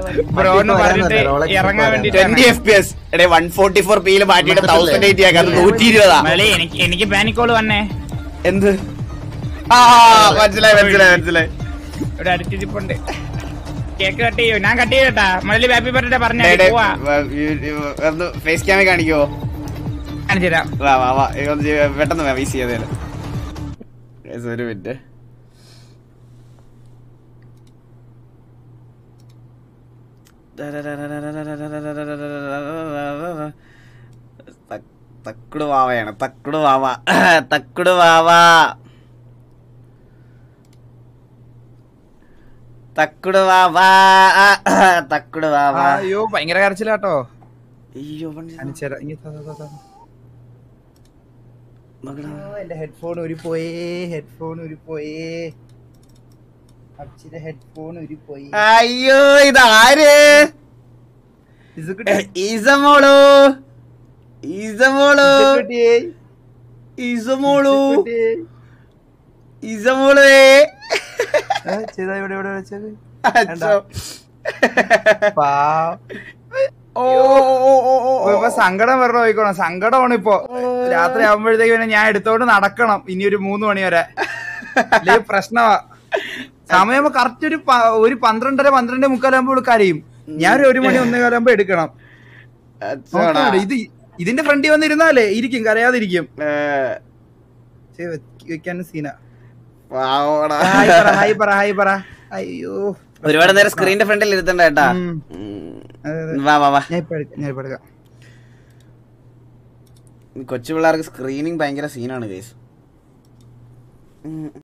Bro എന്ന് പറഞ്ഞിട്ട് Rolex ഇറങ്ങാൻ പോരാ. വേണ്ടിട്ട് ട്വന്റി എഫ് പി എസ് എടേ വൺ ഫോർട്ടി ഫോർ പിയിൽ മാറ്റിയിട്ട് തൗസൻഡ് എയ്റ്റി ആക്കാം അത് നൂറ്റി ഇരുപതാ മലി എനിക്ക് എനിക്ക് പാനിക്കോള് വന്നേ എന്ത് ആ മനസ്സിലായി മനസ്സിലായി മനസ്സിലായി ഇവിടെ അടുത്തിരിപ്പുണ്ട് കേക്ക് കട്ട് ചെയ്യോ ഞാൻ കട്ട് ചെയ്യട്ടാ മലി ഹാപ്പി ബർത്ത്ഡേ പറഞ്ഞ ഡേ, ഡേ, പോവാ വ- ഈ- ഈ- ഒന്ന് ഫേസ് ക്യാമ കാണിക്കുവോ കാണിച്ചു തരാം വാ വാ വാ ഈ ഒന്ന് ചെയ്യ്, പെട്ടെന്ന് വാ വീസ് ചെയ്തേല് Guys, ഒരു മിനിറ്റ് തക്കുട് വാവയാണ് തക്കുട് വാവ തക്കുട് വാവ തക്കുട് വാവ തക്കുട് വാവ അയ്യോ ഭയങ്കര കരച്ചിലാട്ടോ അയ്യോ പണി കാണിച്ചു തരാം ഇങ്ങ് താ, താ, താ, താ. നോക്കടാ. ഓ, എന്റെ ഹെഡ്ഫോൺ ഉരുപ്പോയേ ഹെഡ്ഫോൺ ഉരുപ്പോയേ അച്ഛന്റെ ഹെഡ്ഫോൺ ഉരുപ്പോയി അയ്യോ ഇതാര് ഇസുക്കുട്ടി, ഈസമോളു ഈസമോളു ഇസുക്കുട്ടിയേ, ഈസമോളു ഇസുക്കുട്ടിയേ. ഈസമോളേ ഏ, ചെയ്താ ഇവിടെ ഇവിടെ വെച്ചത് അച്ഛോ. പാ- ഓ ഓ, ഓ, ഓ, ഓ, ഓ, ഇപ്പൊ സങ്കടം വരണോ നോക്കണം സങ്കടമാണ് ഇപ്പൊ രാത്രി ആവുമ്പോഴത്തേക്ക് പിന്നെ ഞാൻ എടുത്തോണ്ട് നടക്കണം ഇനി ഒരു മൂന്ന് മണി വരെ ഇല്ലെങ്കിൽ പ്രശ്നമാ സമയം കറക്റ്റ് ഒരു പ- ഒരു പന്ത്രണ്ടര പന്ത്രണ്ട് മുക്കാലാകുമ്പോൾ കരയും ഞാൻ ഒരു ഒരു മണി ഒന്നേ കാലാകുമ്പോ എടുക്കണം അച്ഛോടാ. നോക്കാണ്ട് ഇത് ഇതിന്റെ ഫ്രണ്ടിൽ വന്നിരുന്നാലേ ഇരിക്കും കരയാതിരിക്കും ഏ, പക്ഷേ വെക്ക- വെക്കാൻ സീന പാവോടാ. ഹായ് പറ ഹായ് പറ ഹായ് പറ അയ്യോ ഒരുപാട് നേരം സ്ക്രീനിന്റെ ഫ്രണ്ടിൽ ഇരുത്തണ്ട കേട്ടാ ഉം. ഉം. അതെ, അതെ. വാ വാ വാ ഞാൻ ഇപ്പൊ എടുക്കാം ഞാൻ ഇപ്പൊ എടുക്കാം കൊച്ചു പിള്ളേർക്ക് സ്ക്രീനിങ് ഭയങ്കര സീനാണ് കേസ്